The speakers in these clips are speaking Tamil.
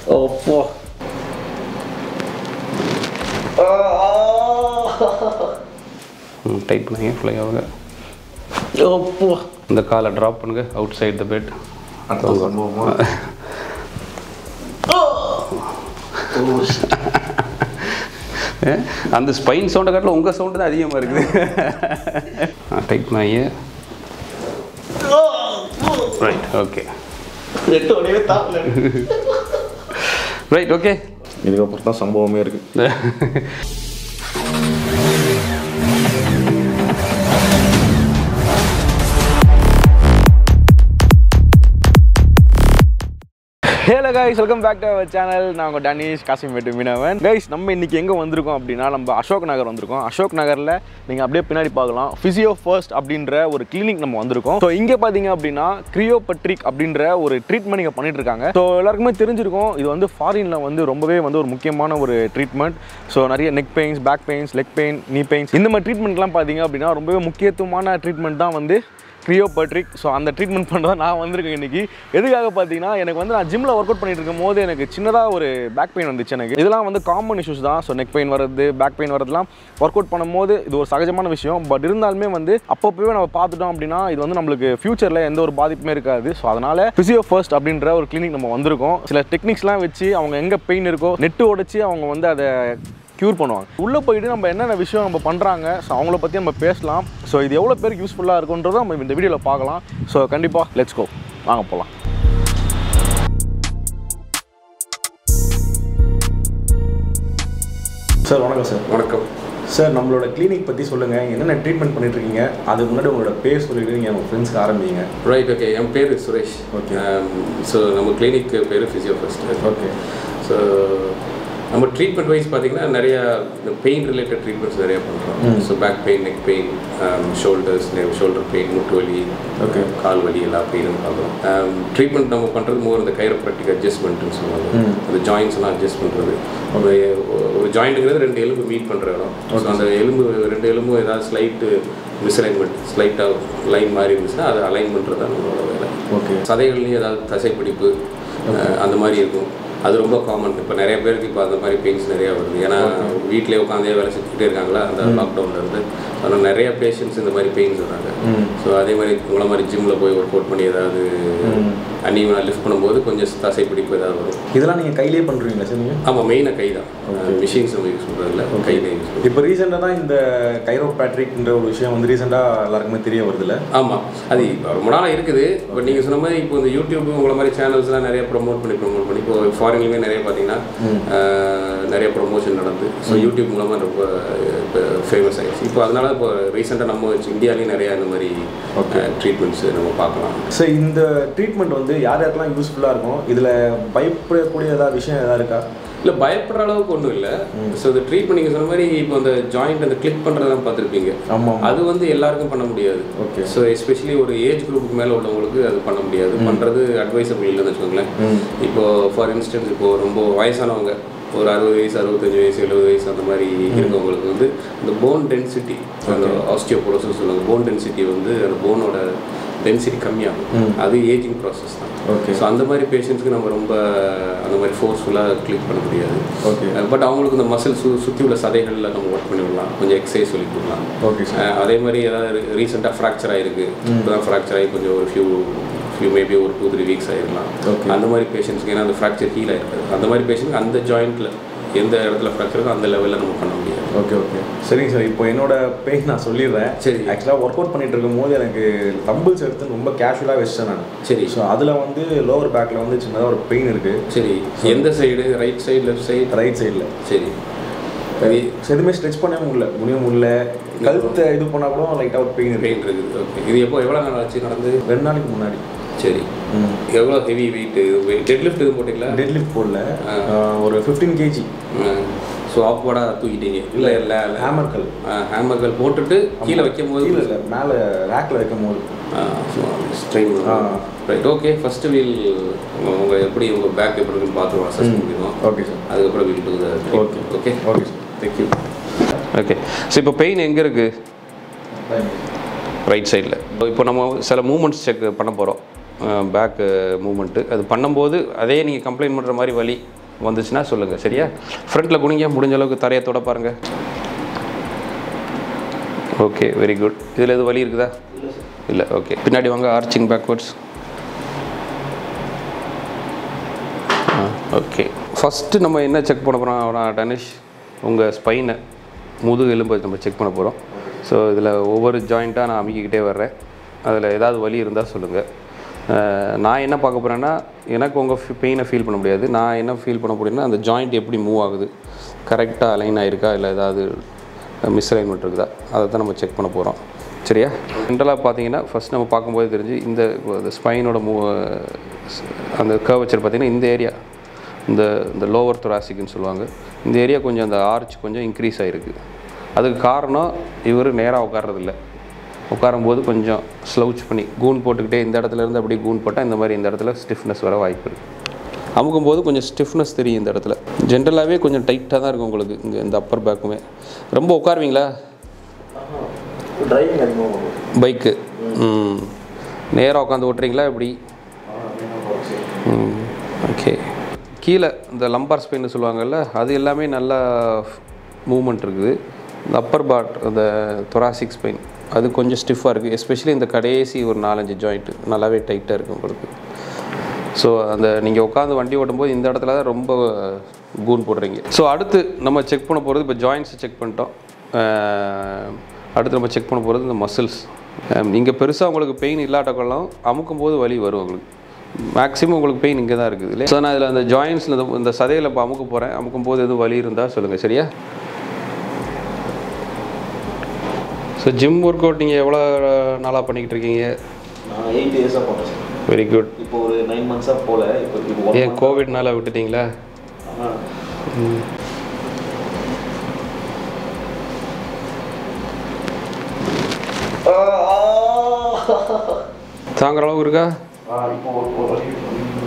ஓப்போ டைட் பண்ணுங்க ஃப்ளை ஆகுங்க ஓப்போ இந்த காலை ட்ராப் பண்ணுங்க அவுட் சைட் த பெட் அடுத்த சம்பவமா அந்த ஸ்பைன் சவுண்டை காட்டில் உங்கள் சவுண்டு தான் அதிகமாக இருக்குது டைட் பண்ணாங்க ரைட் ஓகே ரெண்டு உடனே தாக்கல ரைட் ஓகே இதுக்கப்புறம் தான் சம்பவமே இருக்கு hello guys welcome back to our channel நான் உங்கள் டனீஷ் காசிம் வெட்டு மீனவன் கைஸ் நம்ம இன்னைக்கு எங்கே வந்திருக்கோம் அப்படின்னா நம்ம அசோக் நகர் வந்திருக்கோம் அசோக் நகரில் நீங்கள் அப்படியே பின்னாடி பார்க்கலாம் ஃபிசியோ ஃபர்ஸ்ட் அப்படின்ற ஒரு கிளினிக் நம்ம வந்திருக்கோம் ஸோ இங்கே பார்த்தீங்க அப்படின்னா கிரியோபட்ரிக் அப்படின்ற ஒரு ட்ரீட்மெண்ட் இங்கே பண்ணிட்டு இருக்காங்க ஸோ எல்லாருக்குமே தெரிஞ்சிருக்கும் இது வந்து ஃபாரினில் வந்து ரொம்பவே வந்து ஒரு முக்கியமான ஒரு ட்ரீட்மெண்ட் ஸோ நிறைய neck pains back pains leg pain knee pains இந்த மாதிரி ட்ரீட்மெண்ட்லாம் பார்த்தீங்க அப்படின்னா ரொம்பவே முக்கியத்துவமான ட்ரீட்மெண்ட் தான் வந்து கிரியோபட்ரிக் ஸோ அந்த ட்ரீட்மெண்ட் பண்ணுறதா நான் வந்திருக்கேன் இன்றைக்கி எதுக்காக பார்த்தீங்கன்னா எனக்கு வந்து நான் ஜிம்மில் ஒர்க் அவுட் பண்ணிட்டு இருக்கும் போது எனக்கு சின்னதாக ஒரு பேக் பெயின் வந்துச்சு எனக்கு இதெல்லாம் வந்து காமன் இஷ்யூஸ் தான் ஸோ நெக் பெயின் வரது பேக் பெயின் வரதுலாம் ஒர்க் அவுட் பண்ணும்போது இது ஒரு சகஜமான விஷயம் பட் இருந்தாலுமே வந்து அப்பப்போவே நம்ம பார்த்துட்டோம் அப்படின்னா இது வந்து நம்மளுக்கு ஃபியூச்சரில் எந்த ஒரு பாதிப்புமே இருக்காது ஸோ அதனால் ஃபிசியோ ஃபர்ஸ்ட் அப்படின்ற ஒரு கிளினிக் நம்ம வந்திருக்கோம் சில டெக்னிக்ஸ்லாம் வச்சு அவங்க எங்கே பெயின் இருக்கோ நெட்டு உடைச்சி அவங்க வந்து அதை க்யூர் பண்ணுவாங்க உள்ளே போயிட்டு நம்ம என்னென்ன விஷயம் நம்ம பண்ணுறாங்க ஸோ அவங்கள பற்றி நம்ம பேசலாம் ஸோ இது எவ்வளோ பேருக்கு யூஸ்ஃபுல்லாக இருக்குன்றதை நம்ம இந்த வீடியோவில் பார்க்கலாம் ஸோ கண்டிப்பாக லெட்ஸ் கோ வாங்க போகலாம் சார் வணக்கம் சார் வணக்கம் சார் நம்மளோட கிளினிக் பற்றி சொல்லுங்கள் என்னென்ன ட்ரீட்மெண்ட் பண்ணிட்டு இருக்கீங்க அதுக்கு முன்னாடி உங்களோட பேர் சொல்லிட்டு நீங்கள் உங்கள் ஃப்ரெண்ட்ஸ்க்கு ஆரம்பிங்க ரைட் ஓகே என் பேர் சுரேஷ் Okay. ஸோ நம்ம கிளினிக் பேர் ஃபிசியோ ஃபர்ஸ்ட் ஓகே ஸோ நம்ம ட்ரீட்மெண்ட் வைஸ் பார்த்தீங்கன்னா நிறையா இந்த பெயின் ரிலேட்டட் ட்ரீட்மெண்ட்ஸ் நிறையா பண்ணுறோம் so back pain neck pain shoulders shoulder pain முட்டு வலி Okay. கால் வலி எல்லா பெயினும் பார்க்குறோம் ட்ரீட்மெண்ட் நம்ம பண்ணுறது மோர் இந்த கைரோப்ராக்டிக் அட்ஜஸ்ட்மெண்ட்னு சொல்லுவாங்க ம். அந்த ஜாயின்ஸ் எல்லாம் அட்ஜஸ்ட் பண்ணுறது ஒரு ஒரு ஜாயிண்ட்டுங்கிறது ரெண்டு எலும்பு மீட் பண்ணுற இடம் ஸோ அந்த எலும்பு ரெண்டு எலும்பும் ஏதாவது ஸ்லைட்டு மிஸ்அலைன்மெண்ட் ஸ்லைட்டாக லைன் மாதிரி இருந்துச்சுன்னா அதை அலைன் பண்ணுறது தான் நம்மளோட வேலை ஓகே சதைகள்லையும் ஏதாவது தசைப்பிடிப்பு அஹ், அந்த மாதிரி இருக்கும் அது ரொம்ப காமன் இப்போ நிறைய பேருக்கு இப்போ அந்த மாதிரி பெயின்ஸ் நிறையா வருது ஏன்னா வீட்டிலே உட்காந்தே வேலை செஞ்சுக்கிட்டே இருக்காங்களா அந்த லாக்டவுனில் இருந்து அதனால் நிறைய பேஷண்ட்ஸ் இந்த மாதிரி பெயின்ஸ் வராங்க ம் ஸோ அதே மாதிரி உங்களை மாதிரி ஜிம்மில் போய் ஒர்க் அவுட் பண்ணி ஏதாவது அன்னிவனாக லிஃப்ட் பண்ணும்போது கொஞ்சம் தசைப்பிடிப்பு ஏதாவது வரும் இதெல்லாம் நீங்கள் கையிலேயே பண்ணுறீங்களா சார் நீங்கள் ஆமாம் மெயினாக கை தான் மிஷின்ஸ் நம்ம யூஸ் பண்ணுறதில்ல கையில் யூஸ் பண்ணுறோம் இப்போ ரீசெண்டாக தான் இந்த கைரோ பேட்ரிக்ன்ற ஒரு விஷயம் வந்து ரீசெண்டாக எல்லாருக்குமே தெரிய வருதுல்ல ஆமாம் அது இப்ப ரொம்ப நாளாக இருக்குது பட் நீங்கள் சொன்ன மாதிரி இப்போ இந்த யூடியூப் உங்களை மாதிரி சேனல்ஸ்லாம் நிறைய ப்ரோமோட் பண்ணி ப்ரோமோட் பண்ணி இப்போ ஃபாரின்லேயுமே நிறைய பார்த்தீங்கன்னா அஹ், நிறைய ப்ரொமோஷன் நடந்து ஸோ யூடியூப் மூலமாக ரொம்ப இப்போ ஃபேமஸ் ஆயிடுச்சு இப்போ அதனால இப்போ ரீசெண்டாக நம்ம இந்தியாலேயும் நிறைய இந்த மாதிரி ட்ரீட்மெண்ட்ஸ் நம்ம பார்க்கலாம் ஸோ இந்த ட்ரீட்மெண்ட் வந்து யார் யாருக்கெல்லாம் யூஸ்ஃபுல்லாக இருக்கும் இதில் பயப்படக்கூடிய ஏதாவது விஷயம் ஏதாவது இருக்கா இல்லை பயப்படுற அளவுக்கு ஒன்றும் இல்லை ஸோ இந்த ட்ரீட்மெண்ட் நீங்கள் சொன்ன மாதிரி இப்போ அந்த ஜாயிண்ட் அந்த கிளிக் பண்ணுறதெல்லாம் பார்த்துருப்பீங்க ஆமாம் அது வந்து எல்லாருக்கும் பண்ண முடியாது ஓகே ஸோ எஸ்பெஷலி ஒரு ஏஜ் குரூப்புக்கு மேலே உள்ளவங்களுக்கு அது பண்ண முடியாது பண்ணுறது அட்வைசபிள் இல்லைன்னு வச்சுக்கோங்களேன் இப்போ ஃபார் இன்ஸ்டன்ஸ் இப்போ ரொம்ப வயசானவங்க ஒரு அறுபது வயசு அறுபத்தஞ்சு வயசு எழுபது வயசு அந்த மாதிரி இருக்கவங்களுக்கு வந்து இந்த போன் டென்சிட்டி அந்த ஆஸ்டியோபோரோசிஸ் சொல்லுவாங்க போன் டென்சிட்டி வந்து அந்த போனோட டென்சிட்டி கம்மியாகும் அது ஏஜிங் ப்ராசஸ் தான் ஓகே ஸோ அந்த மாதிரி பேஷண்ட்ஸ்க்கு நம்ம ரொம்ப அந்த மாதிரி ஃபோர்ஸ்ஃபுல்லாக கிளிக் பண்ண முடியாது ஓகே பட் அவங்களுக்கு இந்த மசில் சு சுற்றி உள்ள சதைகளில் நம்ம ஒர்க் பண்ணி விடலாம் கொஞ்சம் எக்ஸசைஸ் சொல்லி கொடுக்கலாம் ஓகே சார் அஹ் அதே மாதிரி ஏதாவது ரீசெண்டாக ஃப்ராக்சர் ஆயிருக்கு இப்போ தான் ஃப்ராக்சர் ஆகி கொஞ்சம் ஒரு ஃபியூ ஃபியூ மேபி ஒரு டூ த்ரீ வீக்ஸ் ஆகிடலாம் Okay. அந்த மாதிரி பேஷண்ட்ஸ்க்கு ஏன்னா அந்த ஃப்ராக்சர் ஹீல் ஆயிருக்காது அந்த மாதிரி பேஷண்ட்க்கு அந்த ஜாயிண்ட்டில் எந்த இடத்துல ஃப்ராக்சர் இருக்கோ அந்த லெவலில் நம்ம பண்ண முடியாது ஓகே ஓகே சரிங்க சார் இப்போ என்னோட பெயின் நான் சொல்லிடுறேன் சரி. ஆக்சுவலாக ஒர்க் அவுட் பண்ணிட்டு இருக்கும்போது எனக்கு தம்பிள்ஸ் எடுத்து ரொம்ப கேஷுவலாக வச்சிட்டேன் நான் சரி ஸோ அதில் வந்து லோவர் பேக்கில் வந்து சின்னதாக ஒரு பெயின் இருக்குது சரி எந்த side right side left side right சைடில் சரி இது எதுவுமே ஸ்ட்ரெச் பண்ணவே முடியல முடிய முடியல கழுத்தை இது பண்ணால் கூட லைட்டாக ஒரு பெயின் இருக்கு பெயின் இருக்குது ஓகே இது எப்போ எவ்வளோ நாள் ஆச்சு நடந்து ரெண்டு நாளைக்கு முன்னாடி சரி எவ்வளோ ஹெவி வெயிட் டெட் லிஃப்ட் எதுவும் போட்டிங்களா டெட் லிஃப்ட் போடல ஆஹ், ஒரு ஃபிஃப்டீன் கேஜி ஸோ ஆக்வர்டாக தூக்கிட்டீங்க இல்லை இல்லை ஹேமர்கள் ஹேமர்கள் போட்டுட்டு கீழே வைக்கும் போது கீழே இல்லை மேலே ரேக்கில் வைக்கும் போது ஸ்ட்ரெயின் ஆ. ரைட் ஓகே ஃபர்ஸ்ட் வீல் உங்கள் எப்படி உங்கள் பேக் எப்படி இருக்குன்னு பார்த்துருவோம் அசஸ் பண்ணிடுவோம் ஓகே சார் அதுக்கப்புறம் we'll do okay okay okay sir thank you okay so இப்போ பெயின் எங்கே இருக்குது ரைட் சைடில் இப்போ நம்ம சில மூமெண்ட்ஸ் செக் பண்ண போகிறோம் பேக் மூமெண்ட்டு அது பண்ணும்போது அதே நீங்கள் கம்ப்ளைண்ட் பண்ணுற மாதிரி வலி வந்துச்சுன்னா சொல்லுங்கள் சரியா ஃப்ரண்ட்டில் குனிங்க முடிஞ்ச அளவுக்கு தரையை தொட பாருங்கள் ஓகே வெரி குட் இதில் எது வலி இருக்குதா இல்லை ஓகே பின்னாடி வாங்க ஆர்ச்சிங் பேக்வர்ட்ஸ் ஓகே ஃபஸ்ட்டு நம்ம என்ன செக் பண்ண போகிறோம் டனிஷ் உங்கள் ஸ்பைனை முதுகு எலும்பை நம்ம செக் பண்ண போகிறோம் ஸோ இதில் ஒவ்வொரு ஜாயிண்ட்டாக நான் அமைக்கிக்கிட்டே வர்றேன் அதில் ஏதாவது வலி இருந்தால் சொல்லுங்கள் நான் என்ன பார்க்க போகிறேன்னா எனக்கு உங்கள் பெயினை ஃபீல் பண்ண முடியாது நான் என்ன ஃபீல் பண்ண முடியும்னா அந்த ஜாயிண்ட் எப்படி மூவ் ஆகுது கரெக்டாக அலைன் ஆயிருக்கா இல்லை ஏதாவது மிஸ்அலைன்மெண்ட் இருக்குதா அதை தான் நம்ம செக் பண்ண போகிறோம் சரியா ஜென்ரலாக பார்த்தீங்கன்னா ஃபஸ்ட் நம்ம பார்க்கும்போது தெரிஞ்சு இந்த ஸ்பைனோட மூ அந்த கர்வச்சர் பார்த்தீங்கன்னா இந்த ஏரியா இந்த இந்த லோவர் thoracic-னு சொல்லுவாங்க இந்த ஏரியா கொஞ்சம் அந்த ஆர்ச் கொஞ்சம் இன்க்ரீஸ் ஆகிருக்கு அதுக்கு காரணம் இவர் நேராக உட்கார்றதில்ல உட்காரும்போது கொஞ்சம் ஸ்லவுச் பண்ணி கூன் போட்டுக்கிட்டே இந்த இடத்துல இருந்து அப்படியே கூன் போட்டால் இந்த மாதிரி இந்த இடத்துல ஸ்டிஃப்னஸ் வர வாய்ப்பு இருக்குது அமுக்கும் போது கொஞ்சம் ஸ்டிஃப்னஸ் தெரியும் இந்த இடத்துல ஜென்ரலாகவே கொஞ்சம் டைட்டாக தான் இருக்கும் உங்களுக்கு இங்கே இந்த அப்பர் பேக்குமே ரொம்ப உட்காருவீங்களா டிரைவிங் அதிகமாக பண்ணுவோம் பைக்கு ம் நேராக உட்காந்து ஓட்டுறீங்களா எப்படி ம் ஓகே கீழே இந்த லம்பார் ஸ்பெயின் சொல்லுவாங்கல்ல அது எல்லாமே நல்லா மூமெண்ட் இருக்குது இந்த அப்பர் பாட் அந்த தொராசிக் ஸ்பெயின் அது கொஞ்சம் ஸ்டிஃபாக இருக்குது எஸ்பெஷலி இந்த கடைசி ஒரு நாலஞ்சு ஜாயிண்ட்டு நல்லாவே டைட்டாக இருக்குது உங்களுக்கு ஸோ அந்த நீங்கள் உட்காந்து வண்டி ஓட்டும்போது இந்த இடத்துல தான் ரொம்ப கூன் போடுறீங்க ஸோ அடுத்து நம்ம செக் பண்ண போகிறது இப்போ ஜாயின்ஸை செக் பண்ணிட்டோம் அஹ், அடுத்து நம்ம செக் பண்ண போகிறது இந்த மசில்ஸ் இங்கே பெருசாக உங்களுக்கு பெயின் இல்லாட்டக்கெல்லாம் அமுக்கும் போது வலி வரும் உங்களுக்கு மேக்ஸிமம் உங்களுக்கு பெயின் இங்கே தான் இருக்குது இல்லையா ஸோ நான் இதில் அந்த ஜாயின்ஸில் இந்த சதையில் இப்போ அமுக்க போகிறேன் அமுக்கும் போது எதுவும் வலி இருந்தால் சொல்லுங்கள் சரியா ஸோ ஜிம் ஒர்க் அவுட் நீங்கள் எவ்வளோ நாளாக பண்ணிக்கிட்டு இருக்கீங்க நான் எயிட் இயர்ஸாக பண்ணுறேன் சார் வெரி குட் இப்போ ஒரு நைன் மந்த்ஸாக போகல இப்போ இப்போ one ஏன் month- கோவிட்னால விட்டுட்டீங்களா ஆ. ஆ, ஆ. தாங்குற அளவுக்கு இருக்கா ஆ, இப்போ ஒரு- ஒரு வலி.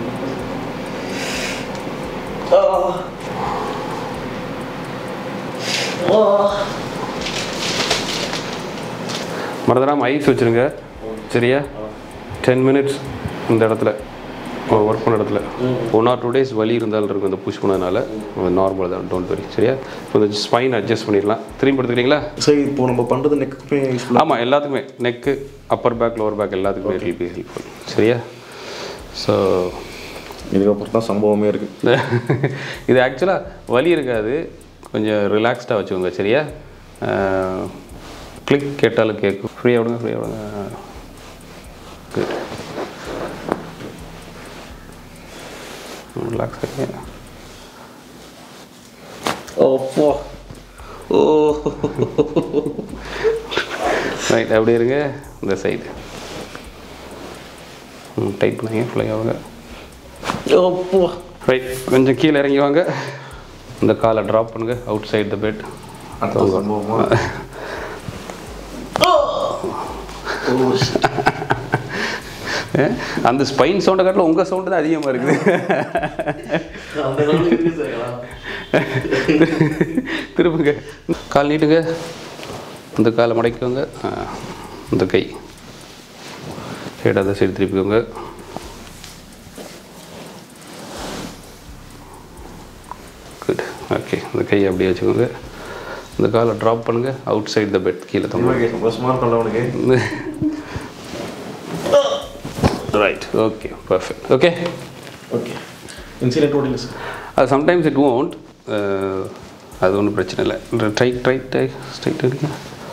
ஆ. ஆ. மறந்துடாமல் ஐஸ் வச்சுருங்க சரியா டென் மினிட்ஸ் இந்த இடத்துல ஒர்க் பண்ண இடத்துல ஒன் ஆர் டூ டேஸ் வலி இருந்தாலும் இருக்கும் இந்த புஷ் பண்ணதுனால நார்மல் தான் டோன்ட் வரி சரியா இப்போ இந்த ஸ்பைன் அட்ஜஸ்ட் பண்ணிடலாம் திரும்பி எடுத்துக்கிறீங்களா சரி இப்போ நம்ம பண்ணுறது நெக்குமே யூஸ்ஃபுல்லாக ஆமாம் எல்லாத்துக்குமே neck upper back lower back எல்லாத்துக்குமே ஹெல்ப் ஹெல்ப்ஃபுல் சரியா ஸோ இதுக்கப்புறம் தான் சம்பவமே இருக்குது இது ஆக்சுவலாக வலி இருக்காது கொஞ்சம் ரிலாக்ஸ்டாக வச்சுக்கோங்க சரியா கிளிக் கேட்டாலும் கேட்கும் ஃப்ரீயாக விடுங்க ஃப்ரீயாக விடுங்க குட் ரிலாக்ஸ் ஆகிங்க ஓப்போ ஓ ரைட் அப்படி இருங்க இந்த சைடு ம் டைட் பண்ணாங்க ஃப்ளை ஆகுங்க ஓப்போ ரைட் கொஞ்சம் கீழே இறங்கி வாங்க இந்த காலை ட்ராப் பண்ணுங்க அவுட் சைட் த பெட் அடுத்த சம்பவமா அந்த ஸ்பைன் சவுண்டை காட்டில் உங்கள் சவுண்டு தான் அதிகமாக இருக்குது அந்த நாள் இருக்கு சார் திரும்புங்க கால் நீட்டுங்க இந்த காலை மடக்கிக்கோங்க ஆ, இந்த கை ஹெட் அதை சைடு திருப்பிக்கோங்க குட் ஓகே இந்த கையை அப்படியே வச்சுக்கோங்க இந்த காலை ட்ராப் பண்ணுங்கள் அவுட் சைட் த பெட் கீழே தொங்க சந்தோஷமா இருக்கல உனக்கு right okay perfect okay okay incident ஓடிங்க சார் அது சம்டைம்ஸ் இட் won't அது ஒன்றும் பிரச்சனை இல்லை ட்ரைட் ட்ரைட் டை ஸ்ட்ரைட் எடுங்க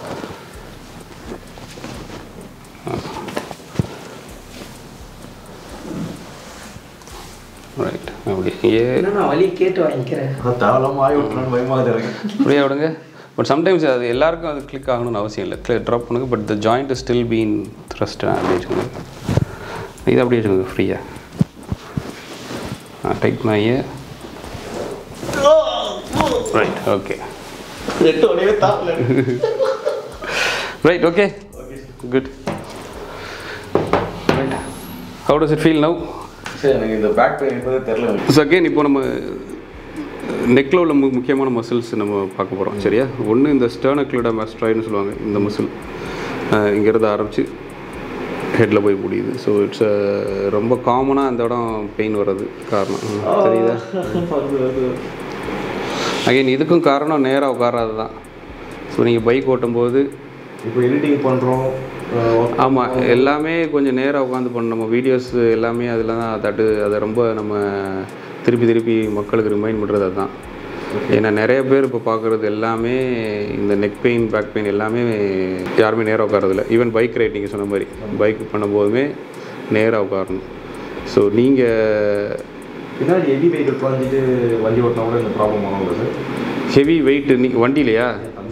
ரைட் அப்படி ஏ நான் வழி கேட்டு வாங்கிக்கிறேன் அதான் தேவையில்லாம ஆய் விட்டுறான்னு பயமாக இருக்கு ஃப்ரீயாக விடுங்க பட் சம்டைம்ஸ் அது எல்லாருக்கும் அது கிளிக் ஆகணும்னு அவசியம் இல்லை கிளிக் ட்ராப் பண்ணுங்க but the joint still been thrust அப்படியே வச்சுக்கோங்க இது அப்படியே வச்சுக்கோங்க ஃப்ரீயாக டைட் பண்ணியே ரைட் ஓகே ரெட்டு உடனே தாப்பல right okay good right how does it feel now sir எனக்கு இந்த பேக் பெயின் என்பதே தெரில எனக்கு ஸோ அகெயின் இப்போ நம்ம நெக்கில் உள்ள மு முக்கியமான மசில்ஸ் நம்ம பார்க்க போகிறோம் சரியா ஒன்று இந்த ஸ்டர்னக்லிட மேஸ்ட்ராய்னு சொல்லுவாங்க இந்த மசில் இங்கேருந்து ஆரம்பித்து ஹெட்டில் போய் முடியுது ஸோ இட்ஸ் ரொம்ப காமனாக அந்த இடம் பெயின் வர்றது காரணம் ம், தெரியுதா அகைன் இதுக்கும் காரணம் நேராக உட்காராது தான் ஸோ நீங்கள் பைக் ஓட்டும்போது இப்போ எடிட்டிங் பண்ணுறோம் ஆமாம் எல்லாமே கொஞ்சம் நேராக உட்காந்து பண்ண நம்ம வீடியோஸ் எல்லாமே அதில் தான் தட்டு அதை ரொம்ப நம்ம திருப்பி திருப்பி மக்களுக்கு ரிமைண்ட் பண்ணுறது அதுதான் ஏன்னா நிறைய பேர் இப்போ பார்க்குறது எல்லாமே இந்த நெக் பெயின் பேக் பெயின் எல்லாமே யாருமே நேராக உட்காரதில்ல ஈவன் பைக் ரைட் நீங்கள் சொன்ன மாதிரி பைக் பண்ணும்போதுமே நேராக உட்காரணும் ஸோ நீங்கள் பின்னாடி ஹெவி வெஹிக்கிள் குறைஞ்சிட்டு வண்டி ஓட்டினா கூட இந்த ப்ராப்ளம் வரும் சார் ஹெவி வெயிட் நீ வண்டியிலையா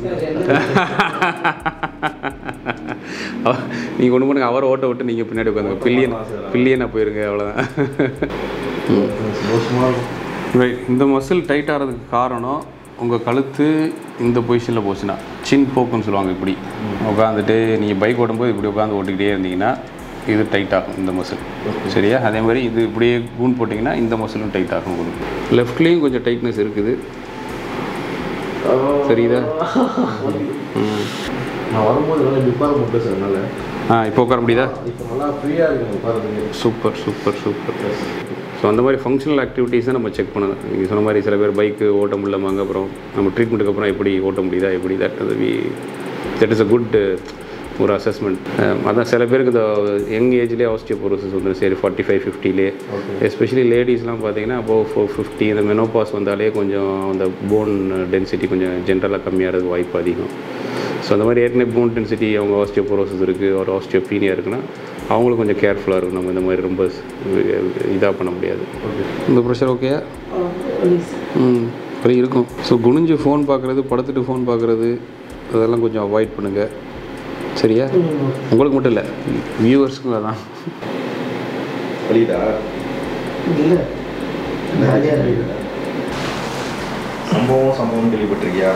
நீங்கள் ஒன்று பண்ணுங்க அவரை ஓட்ட விட்டு நீங்கள் பின்னாடி உட்காந்துங்க பில்லியன் பில்லியனாக போயிருங்க அவ்வளோதான் சந்தோஷமாக இருக்கும் ரைட் இந்த மசில் டைட் ஆகிறதுக்கு காரணம் உங்கள் கழுத்து இந்த பொசிஷனில் போச்சுன்னா சின் போக்குன்னு சொல்லுவாங்க இப்படி உட்காந்துட்டு நீங்கள் பைக் ஓட்டும்போது இப்படி உட்காந்து ஓட்டிக்கிட்டே இருந்தீங்கன்னா இது டைட் ஆகும் இந்த மசில் சரியா அதே மாதிரி இது இப்படியே கூன் போட்டிங்கன்னா இந்த மசிலும் டைட் ஆகும் உங்களுக்கு லெஃப்ட்லேயும் கொஞ்சம் டைட்னஸ் இருக்குது தெரியுதா ம் நான் வரும்போது நல்லா இப்படி உட்கார முடியல சார் என்னால் ஆ இப்போ உட்கார முடியுதா இப்போ நல்லா ஃப்ரீயாக இருக்கு உட்காரதுக்கு சூப்பர் சூப்பர் சூப்பர் ஸோ அந்த மாதிரி ஃபங்க்ஷனல் ஆக்டிவிட்டீஸை நம்ம செக் பண்ணணும் நீங்கள் சொன்ன மாதிரி சில பேர் பைக்கு ஓட்ட முடியலமாங்க அப்புறம் நம்ம ட்ரீட்மெண்ட்டுக்கு அப்புறம் எப்படி ஓட்ட முடியுதா எப்படி தட் அது we that is a good ஒரு அசஸ்மெண்ட் அதான் சில பேருக்கு இந்த யங் ஏஜ்லேயே ஆஸ்டியோபோரோசிஸ் வந்து சரி ஃபார்ட்டி ஃபைவ் ஃபிஃப்டிலே எஸ்பெஷலி லேடிஸ்லாம் பார்த்தீங்கன்னா அபோவ் ஃபோர் ஃபிஃப்டி இந்த மெனோபாஸ் வந்தாலே கொஞ்சம் அந்த போன் டென்சிட்டி கொஞ்சம் ஜென்ரலாக கம்மியாகிறது வாய்ப்பு அதிகம் ஸோ அந்த மாதிரி ஏற்கனவே போன் டென்சிட்டி அவங்க ஆஸ்டியோபோரோசிஸ் இருக்குது ஒரு ஆஸ்டியோபீனியா இருக்குன்னா அவங்களும் கொஞ்சம் கேர்ஃபுல்லாக இருக்கும் நம்ம இந்த மாதிரி ரொம்ப இதாக பண்ண முடியாது இந்த ப்ரெஷர் ஓகேயா ம் அப்படி இருக்கும் ஸோ குனிஞ்சு ஃபோன் பார்க்குறது படுத்துட்டு ஃபோன் பார்க்குறது அதெல்லாம் கொஞ்சம் அவாய்ட் பண்ணுங்கள் சரியா உங்களுக்கு மட்டும் இல்லை வியூவர்ஸுக்கும் அதான் வலிதா இல்லை ஜாலியாக இருக்கு சம்பவம் சம்பவம் கேள்விப்பட்டிருக்கியா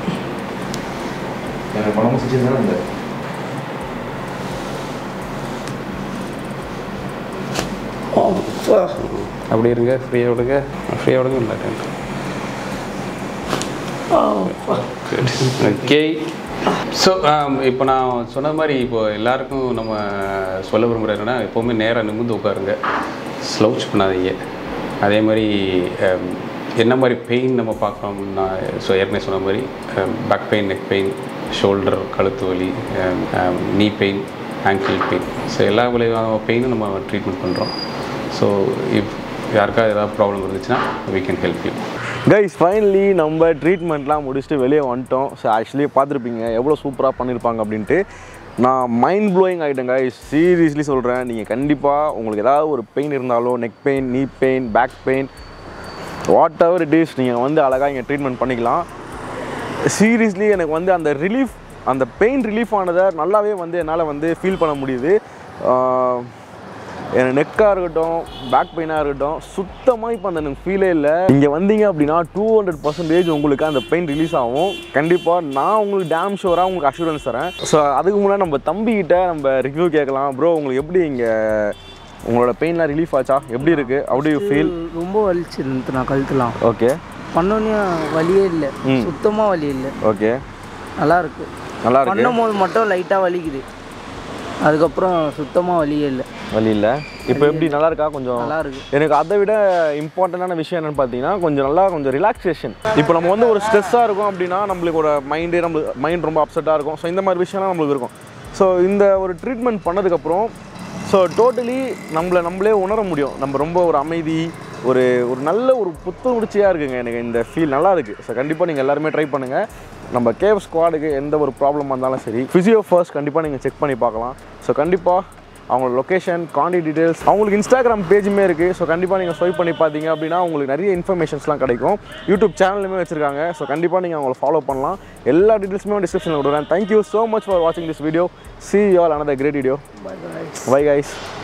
எனக்கு பணம் செஞ்சது தானே இந்த அப்படி இருங்க ஃப்ரீயாக விடுங்க ஃப்ரீயாக விடுங்க இல்லை ஓகே ஸோ இப்போ நான் சொன்ன மாதிரி இப்போ எல்லாருக்கும் நம்ம சொல்ல விரும்புகிறது என்னன்னா எப்போவுமே நேராக நிமிர்ந்து உட்காருங்க ஸ்லவுச் பண்ணாதீங்க அதே மாதிரி um, என்ன மாதிரி பெயின் நம்ம பார்க்குறோம்னா ஸோ ஏற்கனவே சொன்ன மாதிரி back pain neck pain shoulder கழுத்து வலி நீ பெயின் ஆங்கிள் பெயின் ஸோ எல்லா விளைவான பெயினும் நம்ம ட்ரீட்மெண்ட் பண்ணுறோம் ஸோ இஃப் யாருக்காவது ஏதாவது ப்ராப்ளம் இருந்துச்சுன்னா we can help you guys finally நம்ம ட்ரீட்மெண்ட்லாம் முடிச்சுட்டு வெளியே வந்துட்டோம் ஸோ ஆக்சுவலி பார்த்துருப்பீங்க எவ்வளோ சூப்பராக பண்ணியிருப்பாங்க அப்படின்ட்டு நான் மைண்ட் ப்ளோயிங் ஆகிட்டேன் கைஸ் சீரியஸ்லி சொல்கிறேன் நீங்கள் கண்டிப்பாக உங்களுக்கு ஏதாவது ஒரு பெயின் இருந்தாலும் neck pain knee pain back pain whatever it is நீங்கள் வந்து அழகாக இங்கே ட்ரீட்மெண்ட் பண்ணிக்கலாம் சீரியஸ்லி எனக்கு வந்து அந்த ரிலீஃப் அந்த பெயின் ரிலீஃப் ஆனதை நல்லாவே வந்து என்னால் வந்து ஃபீல் பண்ண முடியுது ஆஹ் எனக்கு நெக்காக இருக்கட்டும் பேக் பெயினாக இருக்கட்டும் சுத்தமாக இப்போ அந்த எனக்கு ஃபீலே இல்லை இங்கே வந்தீங்க அப்படின்னா டூ ஹண்ட்ரட் பர்சன்டேஜ் உங்களுக்கு அந்த பெயின் ரிலீஸ் ஆகும் கண்டிப்பாக நான் உங்களுக்கு டேம் ஷோராக உங்களுக்கு அஷூரன்ஸ் தரேன் ஸோ அதுக்கு முன்னாடி நம்ம தம்பிக்கிட்ட நம்ம ரிவ்யூ கேட்கலாம் ப்ரோ உங்களுக்கு எப்படி இங்கே உங்களோட பெயின்லாம் ரிலீஃப் ஆச்சா எப்படி இருக்குது how do you ஃபீல் ரொம்ப வலிச்சிருந்து நான் கழுத்துலாம் ஓகே பண்ணோன்னே வலியே இல்லை சுத்தமாக வலி இல்லை ஓகே நல்லா இருக்கு நல்லா இருக்கு பண்ணும் போது மட்டும் லைட்டாக வலிக்குது அதுக்கப்புறம் சுத்தமாக வலியே இல்லை வலி இல்லை இப்போ எப்படி நல்லா இருக்கா கொஞ்சம் நல்லா இருக்கு எனக்கு அதை விட இம்பார்ட்டண்டான விஷயம் என்னன்னு பார்த்தீங்கன்னா கொஞ்சம் நல்லா கொஞ்சம் ரிலாக்ஸேஷன் இப்போ நம்ம வந்து ஒரு ஸ்ட்ரெஸ்ஸாக இருக்கும் அப்படின்னா நம்மளுக்கு ஒரு மைண்டு நம்ம மைண்ட் ரொம்ப அப்செட்டாக இருக்கும் ஸோ இந்த மாதிரி விஷயம்லாம் நம்மளுக்கு இருக்கும் ஸோ இந்த ஒரு ட்ரீட்மெண்ட் பண்ணதுக்கப்புறம் ஸோ டோட்டலி நம்மளை நம்மளே உணர முடியும் நம்ம ரொம்ப ஒரு அமைதி ஒரு ஒரு நல்ல ஒரு புத்துணர்ச்சியாக இருக்குங்க எனக்கு இந்த ஃபீல் நல்லா இருக்குது ஸோ கண்டிப்பாக நீங்கள் எல்லாருமே ட்ரை பண்ணுங்கள் நம்ம கேவ் ஸ்குவாடுக்கு எந்த ஒரு ப்ராப்ளம் வந்தாலும் சரி ஃபிசியோ ஃபர்ஸ்ட் கண்டிப்பாக நீங்கள் செக் பண்ணி பார்க்கலாம் ஸோ கண்டிப்பாக அவங்களோட லொக்கேஷன் காண்டி டீடைல்ஸ் அவங்களுக்கு இன்ஸ்டாகிராம் பேஜுமே இருக்குது ஸோ கண்டிப்பாக நீங்கள் ஸ்வைப் பண்ணி பார்த்தீங்க அப்படின்னா உங்களுக்கு நிறைய இன்ஃபர்மேஷன்ஸ்லாம் கிடைக்கும் யூடியூப் சேனலுமே வச்சிருக்காங்க ஸோ கண்டிப்பாக நீங்கள் அவங்கள ஃபாலோ பண்ணலாம் எல்லா டீட்டெயில்ஸுமே டிஸ்கிரிப்ஷனில் கொடுக்குறேன் தேங்க்யூ ஸோ மச் ஃபார் வாட்சிங் this video see all another great video bye guys